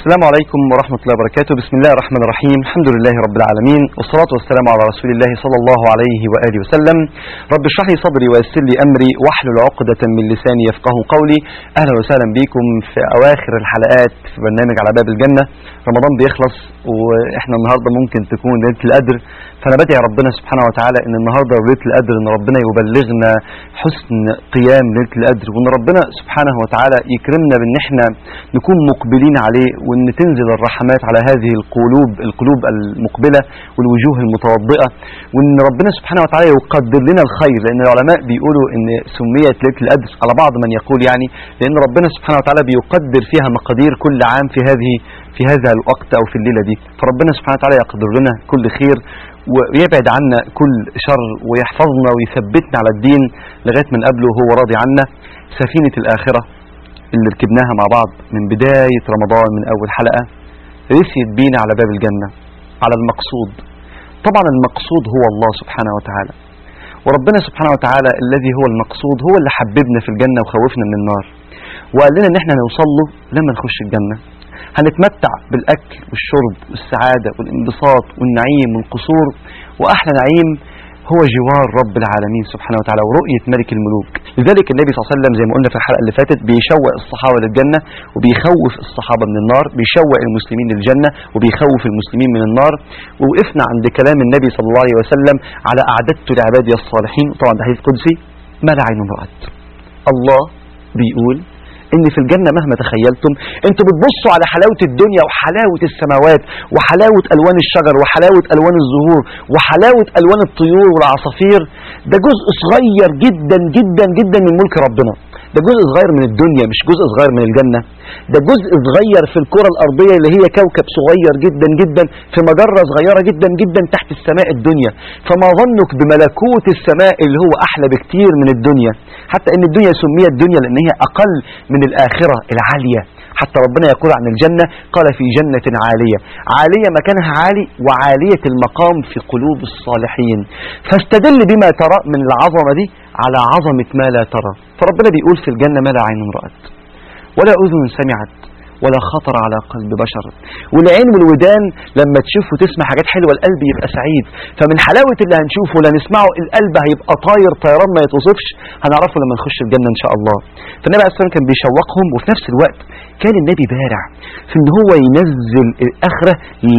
السلام عليكم ورحمة الله وبركاته بسم الله الرحمن الرحيم الحمد لله رب العالمين والصلاة والسلام على رسول الله صلى الله عليه وآله وسلم رب اشرح لي صدري ويسر لي أمري واحلل عقدة من لساني يفقه قولي أهلا وسهلا بكم في أواخر الحلقات في برنامج على باب الجنة رمضان بيخلص وإحنا النهاردة ممكن تكون ليلة القدر فأنا بدعي ربنا سبحانه وتعالى إن النهاردة ليلة القدر إن ربنا يبلغنا حسن قيام ليلة القدر وإن ربنا سبحانه وتعالى يكرمنا بإن إحنا نكون مقبلين عليه وإن تنزل الرحمات على هذه القلوب القلوب المقبلة والوجوه المتوضئة وإن ربنا سبحانه وتعالى يقدر لنا الخير لأن العلماء بيقولوا إن سميت ليلة القدر على بعض من يقول يعني لأن ربنا سبحانه وتعالى بيقدر فيها مقادير كل عام في هذه في هذا الوقت أو في الليلة دي فربنا سبحانه وتعالى يقدر لنا كل خير ويبعد عنا كل شر ويحفظنا ويثبتنا على الدين لغاية من قبله وهو راضي عنا سفينة الآخرة اللي ركبناها مع بعض من بداية رمضان من أول حلقة رسيت بينا على باب الجنة على المقصود طبعا المقصود هو الله سبحانه وتعالى وربنا سبحانه وتعالى الذي هو المقصود هو اللي حببنا في الجنة وخوفنا من النار وقال لنا ان احنا نوصل له لما نخش الجنة هنتمتع بالأكل والشرب والسعادة والانبساط والنعيم والقصور وأحلى نعيم هو جوار رب العالمين سبحانه وتعالى ورؤية ملك الملوك لذلك النبي صلى الله عليه وسلم زي ما قلنا في الحلقة اللي فاتت بيشوق الصحابة للجنة وبيخوف الصحابة من النار بيشوق المسلمين للجنة وبيخوف المسلمين من النار ووقفنا عند كلام النبي صلى الله عليه وسلم على أعددت لعبادي الصالحين طبعا ده حديث قدسي ما لا عين رأت الله بيقول ان في الجنة مهما تخيلتم انتوا بتبصوا على حلاوة الدنيا وحلاوة السماوات وحلاوة الوان الشجر وحلاوة الوان الزهور وحلاوة الوان الطيور والعصافير ده جزء صغير جدا جدا جدا من ملك ربنا ده جزء صغير من الدنيا مش جزء صغير من الجنة ده جزء صغير في الكرة الأرضية اللي هي كوكب صغير جدا جدا في مجرة صغيرة جدا جدا تحت السماء الدنيا فما ظنك بملكوت السماء اللي هو أحلى بكتير من الدنيا حتى أن الدنيا سميت الدنيا لأن هي أقل من الآخرة العالية حتى ربنا يقول عن الجنة قال في جنة عالية عالية مكانها عالي وعالية المقام في قلوب الصالحين فاستدل بما ترى من العظمة دي على عظمة ما لا ترى فربنا بيقول في الجنة ما لا عين رأت ولا أذن سمعت ولا خطر على قلب بشر والعين والودان لما تشوف وتسمع حاجات حلوة القلب يبقى سعيد فمن حلاوة اللي هنشوفه ولا نسمعه القلب هيبقى طاير طيران ما يتوصفش هنعرفه لما نخش الجنة إن شاء الله فالنبي عليه الصلاة كان بيشوقهم وفي نفس الوقت كان النبي بارع في ان هو ينزل الآخرة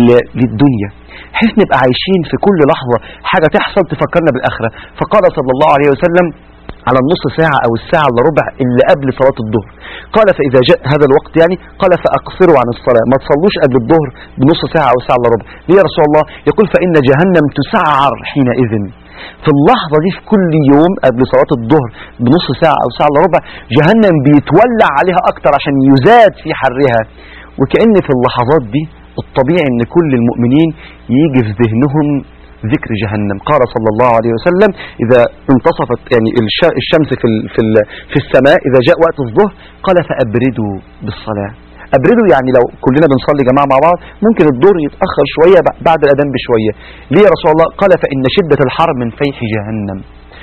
للدنيا بحيث نبقى عايشين في كل لحظة حاجة تحصل تفكرنا بالآخرة فقال صلى الله عليه وسلم على النص ساعة أو الساعة إلا ربع اللي قبل صلاة الظهر قال فإذا جاء هذا الوقت يعني قال فأقصروا عن الصلاة ما تصلوش قبل الظهر بنص ساعة أو ساعة إلا ربع ليه يا رسول الله يقول فإن جهنم تسعر حينئذ في اللحظة دي في كل يوم قبل صلاة الظهر بنص ساعة أو ساعة إلا ربع جهنم بيتولع عليها أكتر عشان يزاد في حرها وكأن في اللحظات دي الطبيعي ان كل المؤمنين يجي في ذهنهم ذكر جهنم قال صلى الله عليه وسلم إذا انتصفت يعني الشمس في في في السماء إذا جاء وقت الظهر قال فأبردوا بالصلاة أبردوا يعني لو كلنا بنصلي جماعة مع بعض ممكن الظهر يتأخر شوية بعد الأذان بشوية ليه يا رسول الله قال فإن شدة الحر من فيح جهنم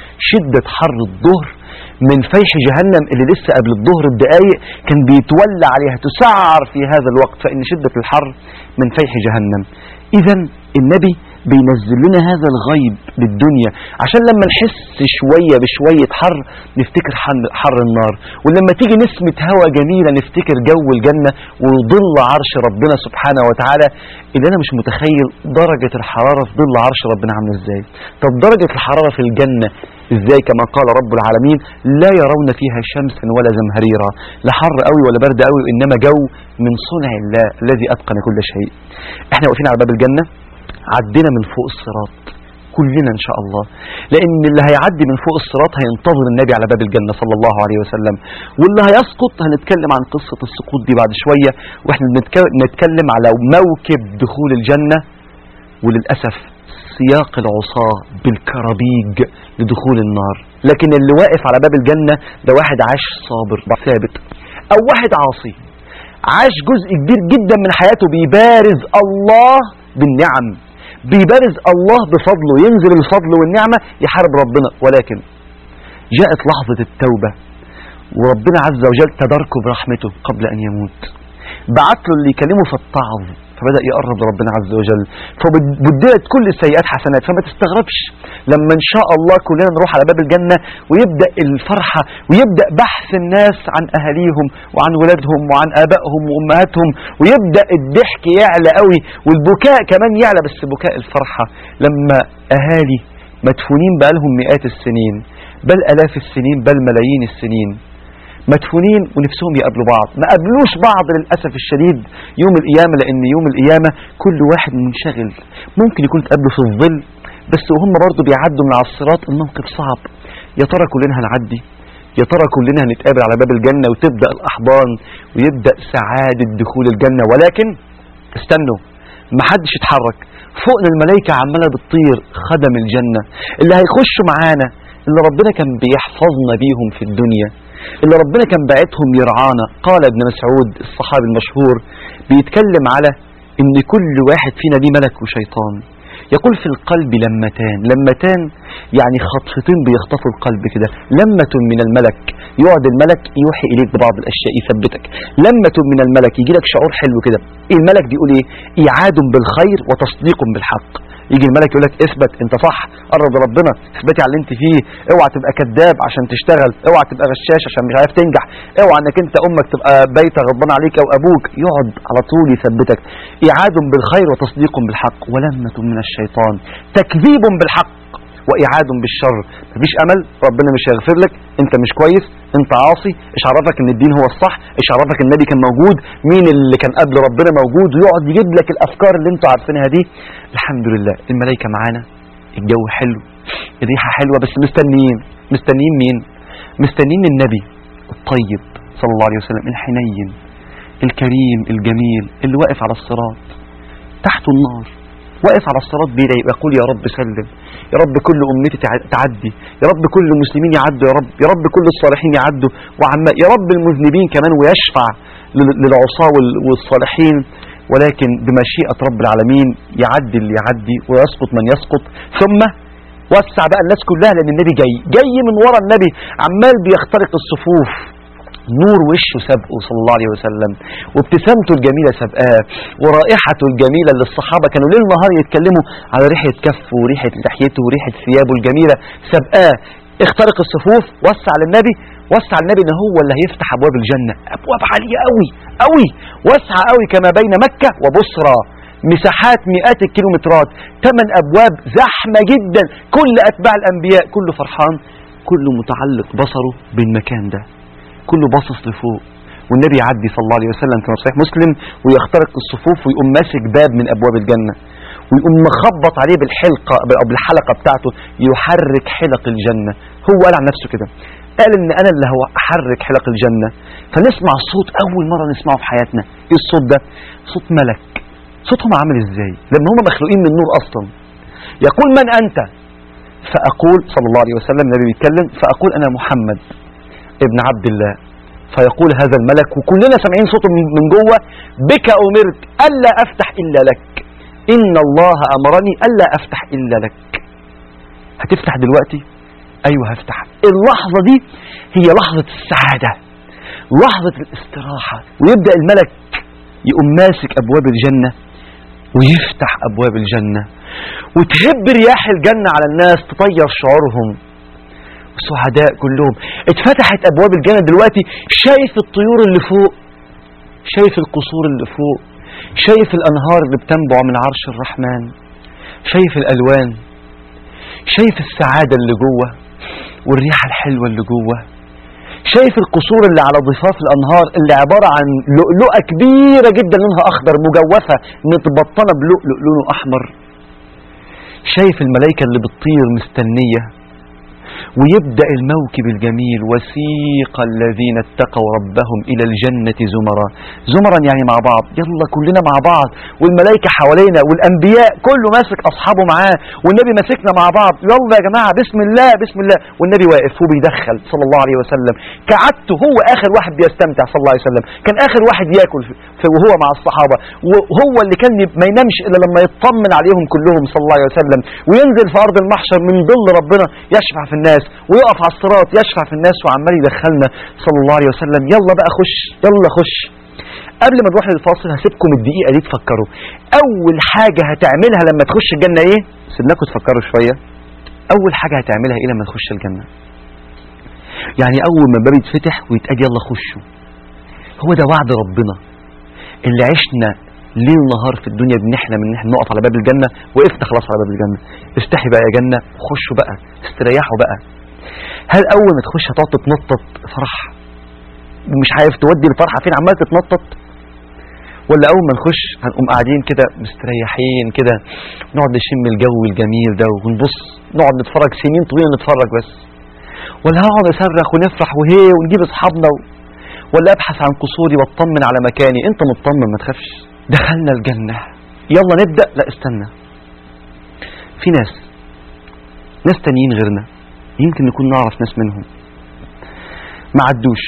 شدة حر الظهر من فيح جهنم اللي لسه قبل الظهر الدقايق كان بيتولى عليها تسعر في هذا الوقت فإن شدة الحر من فيح جهنم إذا النبي بينزل لنا هذا الغيب للدنيا عشان لما نحس شوية بشوية حر نفتكر حر النار ولما تيجي نسمة هوا جميلة نفتكر جو الجنة وظل عرش ربنا سبحانه وتعالى اللي أنا مش متخيل درجة الحرارة في ظل عرش ربنا عامله ازاي طب درجة الحرارة في الجنة ازاي كما قال رب العالمين لا يرون فيها شمسا ولا زمهريرا لا حر قوي ولا برد قوي انما جو من صنع الله الذي اتقن كل شيء احنا واقفين على باب الجنة عدينا من فوق الصراط كلنا ان شاء الله لان اللي هيعدي من فوق الصراط هينتظر النبي على باب الجنة صلى الله عليه وسلم واللي هيسقط هنتكلم عن قصة السقوط دي بعد شوية واحنا بنتكلم على موكب دخول الجنة وللأسف سياق العصاة بالكرابيج لدخول النار لكن اللي واقف على باب الجنة ده واحد عاش صابر ثابت او واحد عاصي عاش جزء كبير جدا من حياته بيبارز الله بالنعم بيبارز الله بفضله ينزل الفضل والنعمة يحارب ربنا ولكن جاءت لحظة التوبة وربنا عز وجل تداركه برحمته قبل أن يموت بعت له اللي يكلمه فاتعظ فبدأ يقرب لربنا عز وجل فبدلت كل السيئات حسنات فما تستغربش لما إن شاء الله كلنا نروح على باب الجنة ويبدأ الفرحة ويبدأ بحث الناس عن أهاليهم وعن ولادهم وعن آبائهم وأمهاتهم ويبدأ الضحك يعلى قوي والبكاء كمان يعلى بس بكاء الفرحة لما أهالي مدفونين بقالهم مئات السنين بل آلاف السنين بل ملايين السنين مدفونين ونفسهم يقابلوا بعض ما قابلوش بعض للأسف الشديد يوم القيامة لأن يوم القيامة كل واحد منشغل ممكن يكون تقابلوا في الظل بس وهم برضه بيعدوا من على الصراط الموقف صعب يا ترى كلنا هنعدي يا ترى كلنا هنتقابل على باب الجنة وتبدأ الأحضان ويبدأ سعادة دخول الجنة ولكن استنوا ما حدش يتحرك فوقنا الملائكة عمالة بتطير خدم الجنة اللي هيخشوا معانا اللي ربنا كان بيحفظنا بيهم في الدنيا اللي ربنا كان باعتهم يرعانا قال ابن مسعود الصحابي المشهور بيتكلم على ان كل واحد فينا ليه ملك وشيطان يقول في القلب لمتان لمتان يعني خطفتين بيخطفوا القلب كده لمة من الملك يقعد الملك يوحي إليك ببعض الأشياء يثبتك لمة من الملك يجي لك شعور حلو كده الملك بيقول إيه إيعاد بالخير وتصديق بالحق يجي الملك يقول لك اثبت انت صح قرب ربنا اثبتي على اللي انت فيه اوعى تبقى كذاب عشان تشتغل اوعى تبقى غشاش عشان مش عارف تنجح اوعى انك انت امك تبقى بايته غضبان عليك او ابوك يقعد على طول يثبتك اعاد بالخير وتصديق بالحق ولمة من الشيطان تكذيب بالحق وإعاد بالشر مفيش أمل ربنا مش هيغفر لك أنت مش كويس أنت عاصي إيش عرفك أن الدين هو الصح إيش عرفك النبي كان موجود مين اللي كان قبل ربنا موجود ويقعد يجيب لك الأفكار اللي أنتوا عارفينها دي الحمد لله الملائكة معانا الجو حلو الريحة حلوة بس مستنيين مستنيين مين مستنيين النبي الطيب صلى الله عليه وسلم الحنين الكريم الجميل اللي واقف على الصراط تحته النار واقف على الصراط بيدعي يقول يا رب سلم يا رب كل أمتي تعدي يا رب كل المسلمين يعدوا يا رب يا رب كل الصالحين يعدوا وعما يا رب المذنبين كمان ويشفع للعصاة والصالحين ولكن بمشيئة رب العالمين يعدي اللي يعدي ويسقط من يسقط ثم وسع بقى الناس كلها لأن النبي جاي جاي من ورا النبي عمال بيخترق الصفوف نور وشه سبقه صلى الله عليه وسلم وابتسامته الجميلة سبقاه ورائحته الجميلة اللي الصحابة كانوا ليل نهار يتكلموا على ريحة كفه وريحة لحيته وريحة ثيابه الجميلة سبقاه اخترق الصفوف وسع للنبي وسع النبي ان هو اللي هيفتح ابواب الجنة ابواب عالية قوي قوي واسعة قوي كما بين مكة وبصرى مساحات مئات الكيلومترات ثمان ابواب زحمة جدا كل اتباع الانبياء كله فرحان كله متعلق بصره بالمكان ده كله باصص لفوق والنبي يعدي صلى الله عليه وسلم كما صحيح مسلم ويخترق الصفوف ويقوم ماسك باب من ابواب الجنه ويقوم مخبط عليه بالحلقه او بالحلقه بتاعته يحرك حلق الجنه هو قال عن نفسه كده قال ان انا اللي هو احرك حلق الجنه فنسمع الصوت اول مره نسمعه في حياتنا ايه الصوت ده صوت ملك صوتهم عامل ازاي لان هم مخلوقين من نور اصلا يقول من انت فاقول صلى الله عليه وسلم النبي بيتكلم فاقول انا محمد ابن عبد الله فيقول هذا الملك وكلنا سامعين صوته من جوه بك أمرت ألا أفتح إلا لك إن الله أمرني ألا أفتح إلا لك هتفتح دلوقتي أيوة هفتح اللحظة دي هي لحظة السعادة لحظة الاستراحة ويبدأ الملك يقوم ماسك أبواب الجنة ويفتح أبواب الجنة وتهب رياح الجنة على الناس تطير شعورهم سعداء كلهم اتفتحت ابواب الجنة دلوقتي شايف الطيور اللي فوق شايف القصور اللي فوق شايف الانهار اللي بتنبع من عرش الرحمن شايف الالوان شايف السعادة اللي جوه والريحة الحلوة اللي جوه شايف القصور اللي على ضفاف الانهار اللي عبارة عن لؤلؤة كبيرة جدا لونها اخضر مجوفة متبطنة بلؤلؤ لونه احمر شايف الملائكة اللي بتطير مستنية ويبدأ الموكب الجميل وسيق الذين اتقوا ربهم إلى الجنة زمرا زمرا يعني مع بعض يلا كلنا مع بعض والملائكة حوالينا والأنبياء كله ماسك أصحابه معاه والنبي ماسكنا مع بعض يلا يا جماعة بسم الله بسم الله والنبي واقف وبيدخل صلى الله عليه وسلم كعدته هو آخر واحد بيستمتع صلى الله عليه وسلم كان آخر واحد ياكل وهو مع الصحابة وهو اللي كان ما ينامش إلا لما يطمن عليهم كلهم صلى الله عليه وسلم وينزل في أرض المحشر من ظل ربنا يشفع في الناس ويقف على الصراط يشفع في الناس وعمال يدخلنا صلى الله عليه وسلم يلا بقى خش يلا خش قبل ما نروح للفاصل هسيبكم الدقيقة دي تفكروا أول حاجة هتعملها لما تخش الجنة إيه؟ سيبناكم تفكروا شوية أول حاجة هتعملها إيه لما تخش الجنة؟ يعني أول ما الباب يتفتح ويتقال يلا خشوا هو ده وعد ربنا اللي عشنا ليل ونهار في الدنيا بنحلم ان احنا نقف على باب الجنة وقفنا خلاص على باب الجنة افتحي بقى يا جنة وخشوا بقى استريحوا بقى هل أول ما تخش هتقعد تتنطط فرح مش عارف تودي الفرحة فين عمال تتنطط ولا أول ما نخش هنقوم قاعدين كده مستريحين كده نقعد نشم الجو الجميل ده ونبص نقعد نتفرج سنين طويلة نتفرج بس ولا هقعد اصرخ ونفرح وهي ونجيب اصحابنا و... ولا ابحث عن قصوري واطمن على مكاني انت مطمن ما تخافش دخلنا الجنة يلا نبدأ لا استنى في ناس ناس تانيين غيرنا يمكن نكون نعرف ناس منهم ما عدوش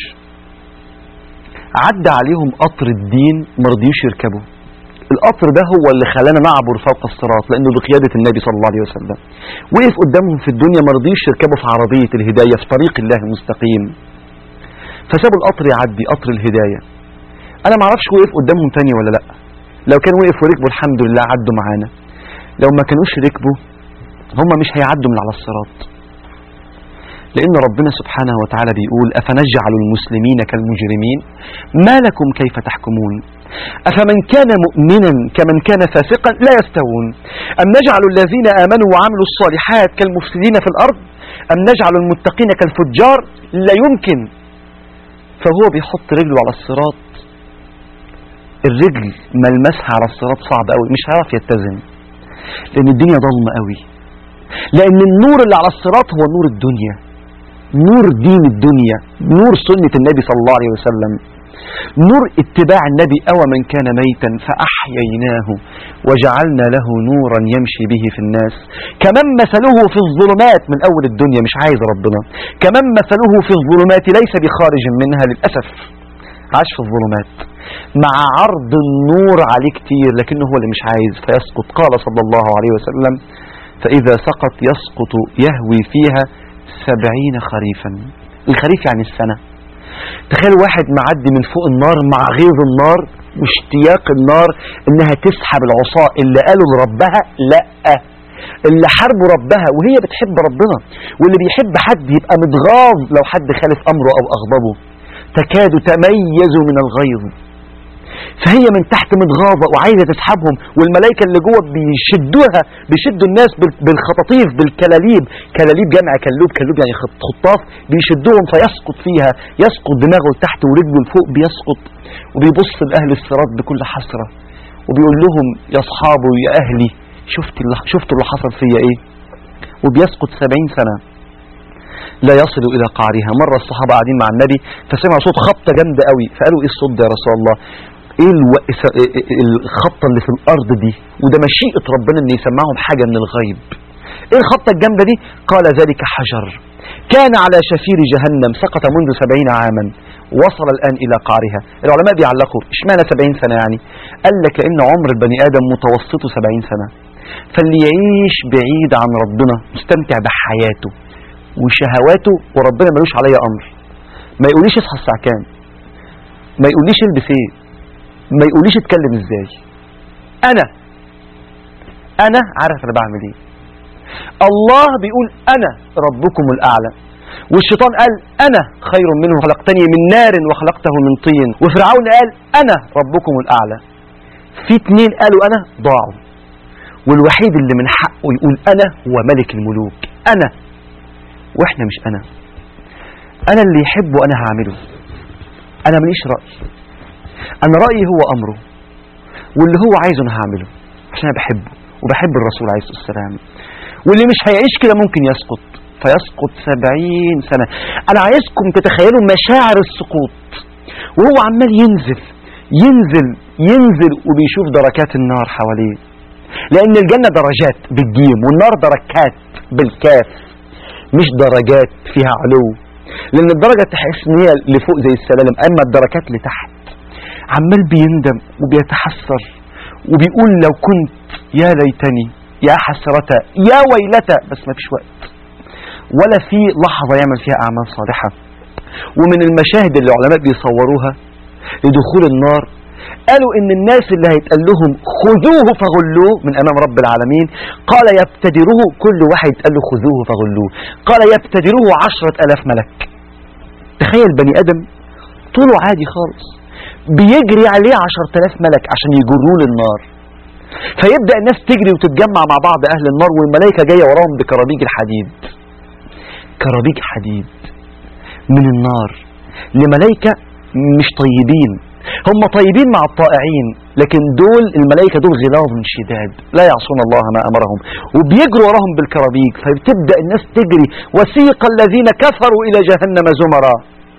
عدى عليهم قطر الدين ما رضيوش يركبوا القطر ده هو اللي خلانا نعبر فوق الصراط لانه بقياده النبي صلى الله عليه وسلم وقف قدامهم في الدنيا ما رضيوش يركبوا في عربيه الهدايه في طريق الله المستقيم فسابوا القطر يعدي قطر الهدايه انا ما اعرفش وقف قدامهم تاني ولا لا لو كان وقف وركبوا الحمد لله عدوا معانا لو ما كانوش ركبوا هم مش هيعدوا من على الصراط لأن ربنا سبحانه وتعالى بيقول أفنجعل المسلمين كالمجرمين ما لكم كيف تحكمون أفمن كان مؤمنا كمن كان فاسقا لا يستوون أم نجعل الذين آمنوا وعملوا الصالحات كالمفسدين في الأرض أم نجعل المتقين كالفجار لا يمكن فهو بيحط رجله على الصراط الرجل ملمسها على الصراط صعب قوي مش هيعرف يتزن لأن الدنيا ضلمة قوي لأن النور اللي على الصراط هو نور الدنيا نور دين الدنيا نور سنة النبي صلى الله عليه وسلم نور اتباع النبي أو من كان ميتا فأحييناه وجعلنا له نورا يمشي به في الناس كمن مثله في الظلمات من أول الدنيا مش عايز ربنا كمن مثله في الظلمات ليس بخارج منها للأسف عاش في الظلمات مع عرض النور عليه كتير لكنه هو اللي مش عايز فيسقط قال صلى الله عليه وسلم فإذا سقط يسقط يهوي فيها سبعين خريفا الخريف يعني السنة تخيل واحد معدي من فوق النار مع غيظ النار واشتياق النار انها تسحب العصاة اللي قالوا لربها لا اللي حاربوا ربها وهي بتحب ربنا واللي بيحب حد يبقى متغاظ لو حد خالف امره او اغضبه تكاد تميز من الغيظ فهي من تحت متغاظة وعايزة تسحبهم والملائكة اللي جوه بيشدوها بيشدوا الناس بال- بالخطاطيف بالكلاليب كلاليب جمع كلوب كلوب يعني خط- خطاف بيشدوهم فيسقط فيها يسقط دماغه لتحت ورجله لفوق بيسقط وبيبص لأهل الصراط بكل حسرة وبيقول لهم يا أصحابه يا أهلي شفت اللي شفتوا اللي حصل فيا إيه وبيسقط سبعين سنة لا يصل إلى قعرها مرة الصحابة قاعدين مع النبي فسمعوا صوت خبطة جامدة قوي فقالوا إيه الصوت ده يا رسول الله ايه الو... س- الخبطة اللي في الارض دي وده مشيئة ربنا ان يسمعهم حاجة من الغيب ايه الخبطة الجامدة دي قال ذلك حجر كان على شفير جهنم سقط منذ سبعين عاما وصل الآن إلى قعرها العلماء بيعلقوا اشمعنى سبعين سنة يعني قال لك لأن عمر البني آدم متوسطه سبعين سنة فاللي يعيش بعيد عن ربنا مستمتع بحياته وشهواته وربنا ملوش عليا أمر ما يقوليش اصحى الساعة كام ما يقوليش البس ايه ما يقوليش اتكلم ازاي انا انا عارف انا بعمل ايه الله بيقول انا ربكم الاعلى والشيطان قال انا خير منه خلقتني من نار وخلقته من طين وفرعون قال انا ربكم الاعلى في اتنين قالوا انا ضاعوا والوحيد اللي من حقه يقول انا هو ملك الملوك انا واحنا مش انا انا اللي يحبه انا هعمله انا ماليش راي انا رايي هو امره واللي هو عايزه انا هعمله عشان انا بحبه وبحب الرسول عليه الصلاه والسلام واللي مش هيعيش كده ممكن يسقط فيسقط سبعين سنة أنا عايزكم تتخيلوا مشاعر السقوط وهو عمال ينزل ينزل ينزل وبيشوف دركات النار حواليه لأن الجنة درجات بالجيم والنار دركات بالكاف مش درجات فيها علو لأن الدرجة تحس إن هي لفوق زي السلالم أما الدركات لتحت عمال بيندم وبيتحسر وبيقول لو كنت يا ليتني يا حسرة يا ويلتى بس ما فيش وقت ولا في لحظة يعمل فيها أعمال صالحة ومن المشاهد اللي العلماء بيصوروها لدخول النار قالوا ان الناس اللي هيتقال لهم خذوه فغلوه من امام رب العالمين قال يبتدره كل واحد يتقال له خذوه فغلوه قال يبتدره عشرة الاف ملك تخيل بني ادم طوله عادي خالص بيجري عليه عشرة الاف ملك عشان يجروه للنار فيبدأ الناس تجري وتتجمع مع بعض اهل النار والملائكة جاية وراهم بكرابيج الحديد كرابيج حديد من النار لملائكة مش طيبين هم طيبين مع الطائعين لكن دول الملائكة دول غلاظ شداد لا يعصون الله ما أمرهم وبيجروا وراهم بالكرابيج فبتبدأ الناس تجري وسيق الذين كفروا إلى جهنم زمرا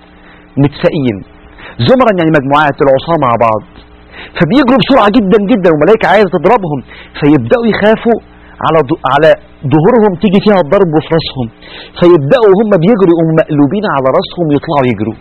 متسقين زمرا يعني مجموعات العصاة مع بعض فبيجروا بسرعة جدا جدا والملائكة عايزة تضربهم فيبدأوا يخافوا على على ظهورهم تيجي فيها الضرب وفي راسهم فيبدأوا هم بيجروا يقوموا مقلوبين على راسهم يطلعوا يجروا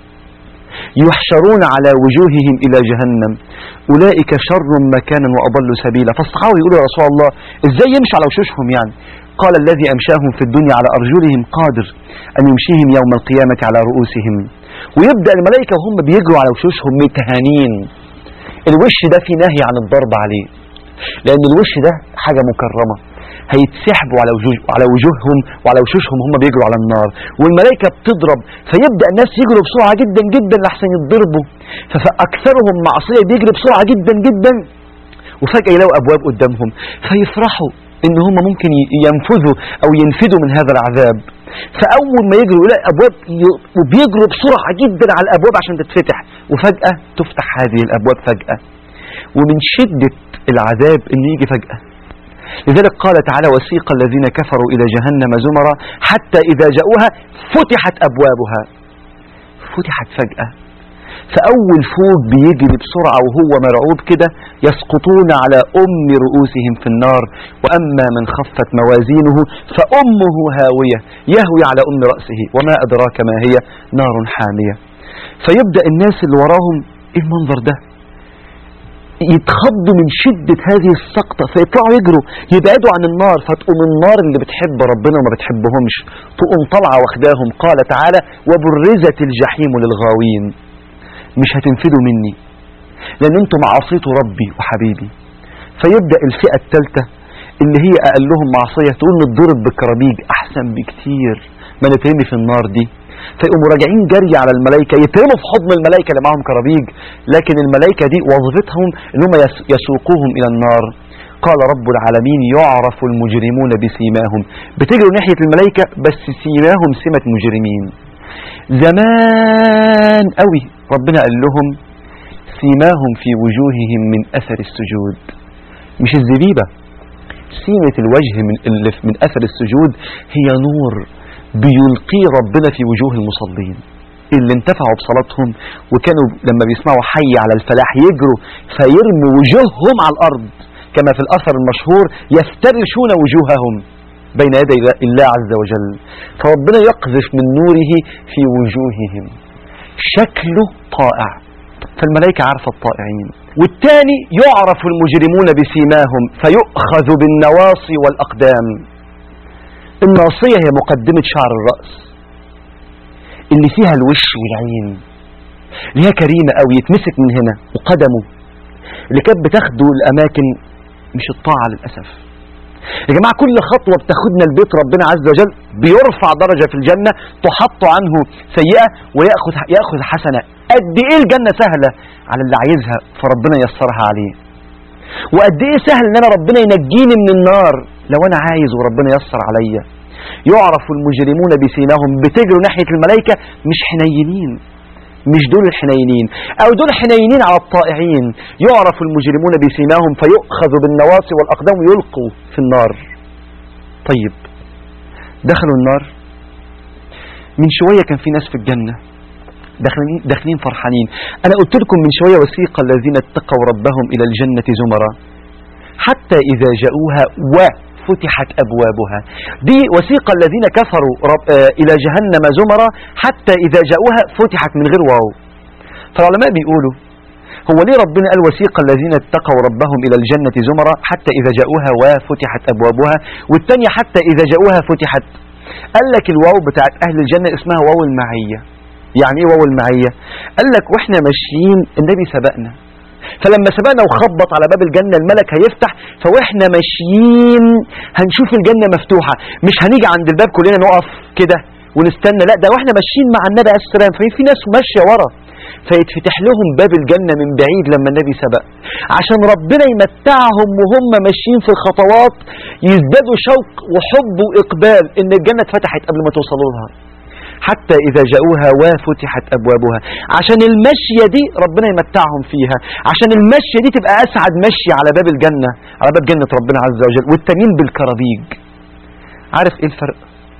يحشرون على وجوههم إلى جهنم أولئك شر مكانا وأضل سبيلا فالصحابة يقولوا يا رسول الله إزاي يمشي على وشوشهم يعني قال الذي أمشاهم في الدنيا على أرجلهم قادر أن يمشيهم يوم القيامة على رؤوسهم ويبدأ الملائكة وهم بيجروا على وشوشهم متهانين الوش ده في نهي عن الضرب عليه لأن الوش ده حاجة مكرمة هيتسحبوا على وجوه على وجوههم وعلى وشوشهم هم بيجروا على النار والملائكة بتضرب فيبدأ الناس يجروا بسرعة جدا جدا لحسن يتضربوا فأكثرهم معصية بيجري بسرعة جدا جدا وفجأة يلاقوا أبواب قدامهم فيفرحوا إن هم ممكن ينفذوا أو ينفذوا من هذا العذاب فأول ما يجروا يلاقي أبواب وبيجروا بسرعة جدا على الأبواب عشان تتفتح وفجأة تفتح هذه الأبواب فجأة ومن شدة العذاب إن يجي فجأة لذلك قال تعالى وسيق الذين كفروا إلى جهنم زمرا حتى إذا جاءوها فتحت أبوابها فتحت فجأة فأول فوج بيجري بسرعة وهو مرعوب كده يسقطون على أم رؤوسهم في النار وأما من خفت موازينه فأمه هاوية يهوي على أم رأسه وما أدراك ما هي نار حامية فيبدأ الناس اللي وراهم إيه المنظر ده يتخضوا من شدة هذه السقطة فيطلعوا يجروا يبعدوا عن النار فتقوم النار اللي بتحب ربنا وما بتحبهمش تقوم طالعة واخداهم قال تعالى وبرزت الجحيم للغاوين مش هتنفذوا مني لأن انتم معصيتوا ربي وحبيبي فيبدأ الفئة الثالثة اللي هي أقلهم معصية تقول نتضرب بالكرابيج أحسن بكتير ما نترمي في النار دي فيقوموا راجعين جري على الملائكة يترموا في حضن الملائكة اللي معاهم كرابيج لكن الملائكة دي وظيفتهم ان هم يسوقوهم إلى النار قال رب العالمين يعرف المجرمون بسيماهم بتجروا ناحية الملائكة بس سيماهم سمة مجرمين زمان قوي ربنا قال لهم سيماهم في وجوههم من أثر السجود مش الزبيبة سيمة الوجه من, من أثر السجود هي نور بيلقي ربنا في وجوه المصلين اللي انتفعوا بصلاتهم وكانوا لما بيسمعوا حي على الفلاح يجروا فيرموا وجوههم على الأرض كما في الأثر المشهور يفترشون وجوههم بين يدي الله عز وجل فربنا يقذف من نوره في وجوههم شكله طائع فالملائكة عارفة الطائعين والثاني يعرف المجرمون بسيماهم فيؤخذ بالنواصي والأقدام الناصية هي مقدمة شعر الرأس اللي فيها الوش والعين اللي هي كريمة أو يتمسك من هنا وقدمه اللي كانت بتاخده الأماكن مش الطاعة للأسف يا جماعة كل خطوة بتاخدنا لبيت ربنا عز وجل بيرفع درجة في الجنة تحط عنه سيئة ويأخذ يأخذ حسنة قد إيه الجنة سهلة على اللي عايزها فربنا يسرها عليه وقد إيه سهل إن أنا ربنا ينجيني من النار لو أنا عايز وربنا يسر عليا يعرف المجرمون بسيماهم بتجروا ناحية الملائكة مش حنينين مش دول الحنينين أو دول حنينين على الطائعين يعرف المجرمون بسيماهم فيؤخذ بالنواصي والأقدام ويلقوا في النار طيب دخلوا النار من شوية كان في ناس في الجنة داخلين, داخلين فرحانين أنا قلت لكم من شوية وسيق الذين اتقوا ربهم إلى الجنة زمرا حتى إذا جاءوها وفتحت أبوابها دي وسيق الذين كفروا رب آه إلى جهنم زمرا حتى إذا جاءوها فتحت من غير واو فالعلماء بيقولوا هو ليه ربنا قال وسيق الذين اتقوا ربهم إلى الجنة زمرا حتى إذا جاءوها وفتحت أبوابها والتانية حتى إذا جاءوها فتحت قال لك الواو بتاعت أهل الجنة اسمها واو المعية يعني ايه واو المعية قال لك واحنا ماشيين النبي سبقنا فلما سبقنا وخبط على باب الجنة الملك هيفتح فواحنا ماشيين هنشوف الجنة مفتوحة مش هنيجي عند الباب كلنا نقف كده ونستنى لا ده واحنا ماشيين مع النبي عليه السلام في ناس ماشية ورا فيتفتح لهم باب الجنة من بعيد لما النبي سبق عشان ربنا يمتعهم وهم ماشيين في الخطوات يزدادوا شوق وحب وإقبال إن الجنة اتفتحت قبل ما توصلوا لها حتى إذا جاءوها وفتحت أبوابها عشان المشية دي ربنا يمتعهم فيها عشان المشية دي تبقى أسعد مشي على باب الجنة على باب جنة ربنا عز وجل والتانيين بالكرابيج عارف إيه الفرق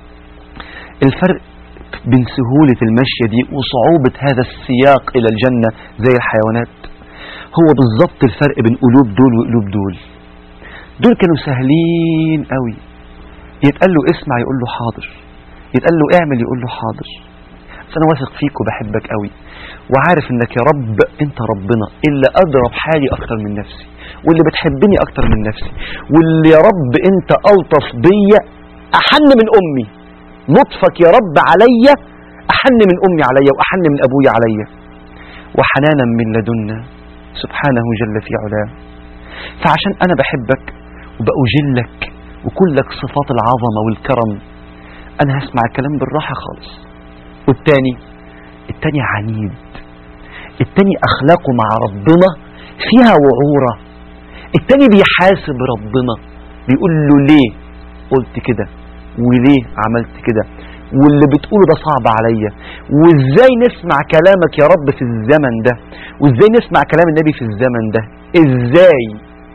الفرق بين سهولة المشية دي وصعوبة هذا السياق إلى الجنة زي الحيوانات هو بالظبط الفرق بين قلوب دول وقلوب دول دول كانوا سهلين قوي يتقال له اسمع يقول له حاضر يتقال له اعمل يقول له حاضر بس انا واثق فيك وبحبك قوي وعارف انك يا رب انت ربنا اللي اضرب حالي اكتر من نفسي واللي بتحبني اكتر من نفسي واللي يا رب انت الطف بيا احن من امي لطفك يا رب عليا احن من امي عليا واحن من ابويا عليا وحنانا من لدنا سبحانه جل في علاه فعشان انا بحبك وبأجلك وكلك صفات العظمة والكرم انا هسمع الكلام بالراحة خالص والتاني التاني عنيد التاني اخلاقه مع ربنا فيها وعورة التاني بيحاسب ربنا بيقول له ليه قلت كده وليه عملت كده واللي بتقوله ده صعب عليا وازاي نسمع كلامك يا رب في الزمن ده وازاي نسمع كلام النبي في الزمن ده ازاي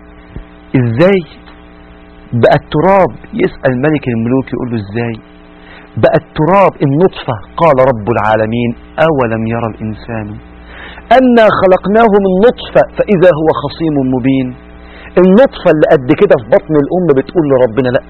ازاي بقى التراب يسأل ملك الملوك يقول له ازاي بقى التراب النطفة قال رب العالمين أولم يرى الإنسان أنا خلقناه من نطفة فإذا هو خصيم مبين النطفة اللي قد كده في بطن الأم بتقول لربنا لأ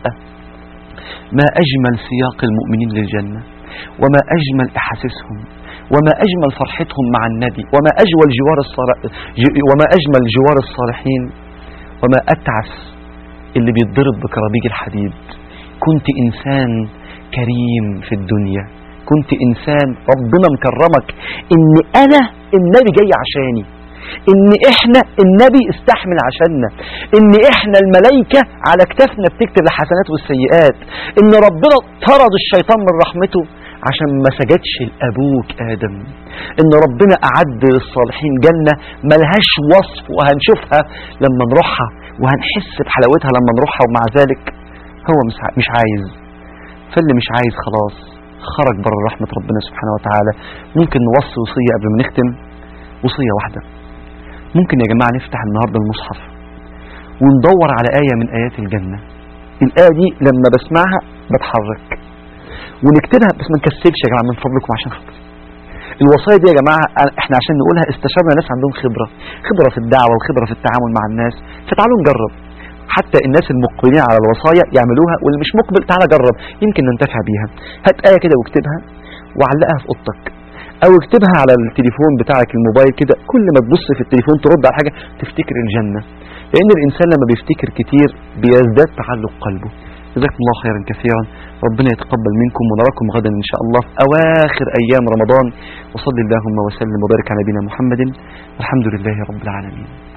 ما أجمل سياق المؤمنين للجنة وما أجمل إحاسسهم وما أجمل فرحتهم مع النبي وما أجمل جوار الصالح وما أجمل جوار الصالحين وما أتعس اللي بيتضرب بكرابيج الحديد كنت إنسان كريم في الدنيا كنت إنسان ربنا مكرمك إن أنا النبي جاي عشاني إن إحنا النبي استحمل عشاننا إن إحنا الملائكة على كتافنا بتكتب الحسنات والسيئات إن ربنا طرد الشيطان من رحمته عشان ما سجدش لأبوك آدم إن ربنا أعد للصالحين جنة ملهاش وصف وهنشوفها لما نروحها وهنحس بحلاوتها لما نروحها ومع ذلك هو مش عايز فاللي مش عايز خلاص خرج بره رحمة ربنا سبحانه وتعالى ممكن نوصي وصية قبل ما نختم وصية واحدة ممكن يا جماعة نفتح النهاردة المصحف وندور على آية من آيات الجنة الآية دي لما بسمعها بتحرك ونكتبها بس ما نكسلش يا جماعة من فضلكم عشان خاطري الوصايا دي يا جماعة احنا عشان نقولها استشرنا ناس عندهم خبرة خبرة في الدعوة وخبرة في التعامل مع الناس فتعالوا نجرب حتى الناس المقبلين على الوصايا يعملوها واللي مش مقبل تعالى جرب يمكن ننتفع بيها هات آية كده واكتبها وعلقها في اوضتك او اكتبها على التليفون بتاعك الموبايل كده كل ما تبص في التليفون ترد على حاجة تفتكر الجنة لان الانسان لما بيفتكر كتير بيزداد تعلق قلبه جزاكم الله خيرا كثيرا ربنا يتقبل منكم ونراكم غدا ان شاء الله في اواخر ايام رمضان وصلي اللهم وسلم وبارك على نبينا محمد والحمد لله رب العالمين